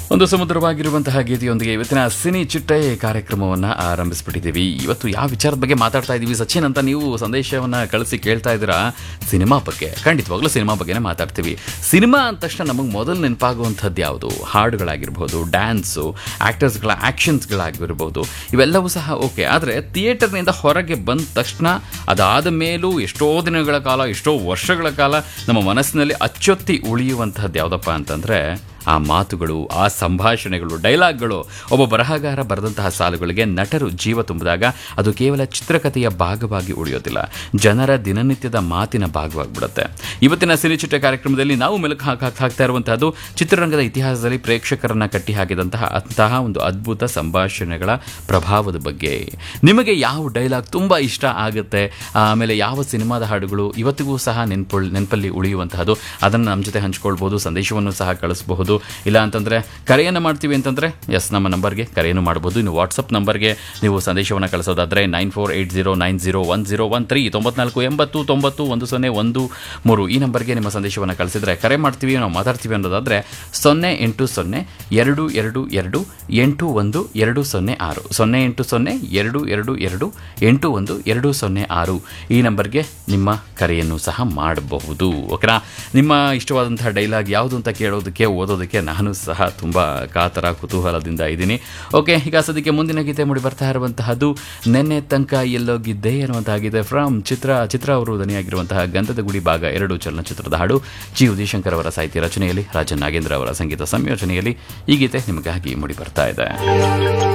ಒಂದು ಸಮುದ್ರವಾಗಿರುವಂತಹ ಗೀತೆಯೊಂದಿಗೆ ಇವತ್ತಿನ ಸಿನಿ ಚಿಟ್ಟೆ ಕಾರ್ಯಕ್ರಮವನ್ನು ಆರಂಭಿಸ್ಬಿಟ್ಟಿದ್ದೀವಿ ಇವತ್ತು ಯಾವ ವಿಚಾರದ ಬಗ್ಗೆ ಮಾತಾಡ್ತಾ ಇದ್ದೀವಿ ಸಚಿನ್ ಅಂತ ನೀವು ಸಂದೇಶವನ್ನು ಕಳಿಸಿ ಕೇಳ್ತಾ ಇದ್ದೀರಾ ಸಿನಿಮಾ ಬಗ್ಗೆ ಖಂಡಿತವಾಗ್ಲೂ ಸಿನಿಮಾ ಬಗ್ಗೆನೇ ಮಾತಾಡ್ತೀವಿ ಸಿನಿಮಾ ಅಂದ ತಕ್ಷಣ ನಮಗೆ ಮೊದಲು ನೆನಪಾಗುವಂಥದ್ದು ಯಾವುದು ಹಾಡುಗಳಾಗಿರ್ಬೋದು ಡ್ಯಾನ್ಸು ಆ್ಯಕ್ಟರ್ಸ್ಗಳ ಆ್ಯಕ್ಷನ್ಸ್ಗಳಾಗಿರ್ಬೋದು ಇವೆಲ್ಲವೂ ಸಹ ಓಕೆ ಆದರೆ ಥಿಯೇಟರ್ನಿಂದ ಹೊರಗೆ ಬಂದ ತಕ್ಷಣ ಅದಾದ ಮೇಲೂ ಎಷ್ಟೋ ದಿನಗಳ ಕಾಲ ಎಷ್ಟೋ ವರ್ಷಗಳ ಕಾಲ ನಮ್ಮ ಮನಸ್ಸಿನಲ್ಲಿ ಅಚ್ಚೊತ್ತಿ ಉಳಿಯುವಂತಹದ್ದು ಯಾವುದಪ್ಪ ಅಂತಂದರೆ ಆ ಮಾತುಗಳು ಆ ಸಂಭಾಷಣೆಗಳು ಡೈಲಾಗ್ಗಳು ಒಬ್ಬ ಬರಹಗಾರ ಬರೆದಂತಹ ಸಾಲುಗಳಿಗೆ ನಟರು ಜೀವ ತುಂಬಿದಾಗ ಅದು ಕೇವಲ ಚಿತ್ರಕಥೆಯ ಭಾಗವಾಗಿ ಉಳಿಯೋದಿಲ್ಲ ಜನರ ದಿನನಿತ್ಯದ ಮಾತಿನ ಭಾಗವಾಗಿಬಿಡುತ್ತೆ ಇವತ್ತಿನ ಸಿನಿಚಿಟ್ಟ ಕಾರ್ಯಕ್ರಮದಲ್ಲಿ ನಾವು ಮೆಲುಕು ಹಾಕಿ ಹಾಕ್ತಾ ಇರುವಂತಹದ್ದು ಚಿತ್ರರಂಗದ ಇತಿಹಾಸದಲ್ಲಿ ಪ್ರೇಕ್ಷಕರನ್ನ ಕಟ್ಟಿ ಹಾಕಿದಂತಹ ಅಂತಹ ಒಂದು ಅದ್ಭುತ ಸಂಭಾಷಣೆಗಳ ಪ್ರಭಾವದ ಬಗ್ಗೆ ನಿಮಗೆ ಯಾವ ಡೈಲಾಗ್ ತುಂಬ ಇಷ್ಟ ಆಗುತ್ತೆ ಆಮೇಲೆ ಯಾವ ಸಿನಿಮಾದ ಹಾಡುಗಳು ಇವತ್ತಿಗೂ ಸಹ ನೆನಪು ನೆನಪಲ್ಲಿ ಉಳಿಯುವಂತಹದ್ದು ಅದನ್ನು ನಮ್ಮ ಜೊತೆ ಹಂಚ್ಕೊಳ್ಬೋದು ಸಂದೇಶವನ್ನು ಸಹ ಕಳಿಸಬಹುದು ಇಲ್ಲ ಅಂತಂದರೆ ಕರೆಯನ್ನು ಮಾಡ್ತೀವಿ ಅಂತಂದರೆ ಎಸ್ ನಮ್ಮ ನಂಬರ್ಗೆ ಕರೆಯನ್ನು ಮಾಡ್ಬೋದು ಇನ್ನು ವಾಟ್ಸಪ್ ನಂಬರ್ಗೆ ನೀವು ಸಂದೇಶವನ್ನು ಕಳಿಸೋದಾದರೆ nine four eight zero nine zero one zero one three ತೊಂಬತ್ನಾಲ್ಕು ಎಂಬತ್ತು ತೊಂಬತ್ತು ಒಂದು ಸೊನ್ನೆ ಒಂದು ಮೂರು ಈ ನಂಬರ್ಗೆ ನಿಮ್ಮ ಸಂದೇಶವನ್ನು ಕಳಿಸಿದರೆ ಕರೆ ಮಾಡ್ತೀವಿ ನಾವು ಮಾತಾಡ್ತೀವಿ ಅನ್ನೋದಾದರೆ ಸೊನ್ನೆ ಎಂಟು ಸೊನ್ನೆ ಎರಡು ಎರಡು ಎರಡು ಎಂಟು ಒಂದು ಎರಡು ಸೊನ್ನೆ ಆರು ಸೊನ್ನೆ ಎಂಟು ಸೊನ್ನೆ ಎರಡು ಎರಡು ಎರಡು ಎಂಟು ಒಂದು ಎರಡು ಸೊನ್ನೆ ಆರು ಈ ನಂಬರ್ಗೆ ನಿಮ್ಮ ಕರೆಯನ್ನು ಸಹ ಮಾಡಬಹುದು ಓಕೆನಾ ನಿಮ್ಮ ಇಷ್ಟವಾದಂತಹ ಡೈಲಾಗ್ ಯಾವುದು ಅಂತ ಕೇಳೋದಕ್ಕೆ ಓದೋದಕ್ಕೆ ನಾನು ಸಹ ತುಂಬ ಕಾತರ ಕುತೂಹಲದಿಂದ ಇದ್ದೀನಿ ಓಕೆ ಈಗ ಸದ್ಯಕ್ಕೆ ಮುಂದಿನ ಗೀತೆ ಮೂಡಿ ಬರ್ತಾ ಇರುವಂತಹದ್ದು ನೆನ್ನೆ ತನಕ ಎಲ್ಲೋಗಿದ್ದೆ ಅನ್ನುವಂತಾಗಿದೆ ಫ್ರಮ್ ಚಿತ್ರ ಚಿತ್ರ ಅವರು ದನಿಯಾಗಿರುವಂತಹ ಗಂಧದ ಗುಡಿ ಭಾಗ ಎರಡು ಚಲನಚಿತ್ರದ ಹಾಡು ಜಿ ಉದಯಶಂಕರ್ ಅವರ ಸಾಹಿತ್ಯ ರಚನೆಯಲ್ಲಿ ರಾಜನ್ ನಾಗೇಂದ್ರ ಅವರ ಸಂಗೀತ ಸಂಯೋಜನೆಯಲ್ಲಿ ಈ ಗೀತೆ ನಿಮಗಾಗಿ ಮೂಡಿ ಬರ್ತಾ ಇದೆ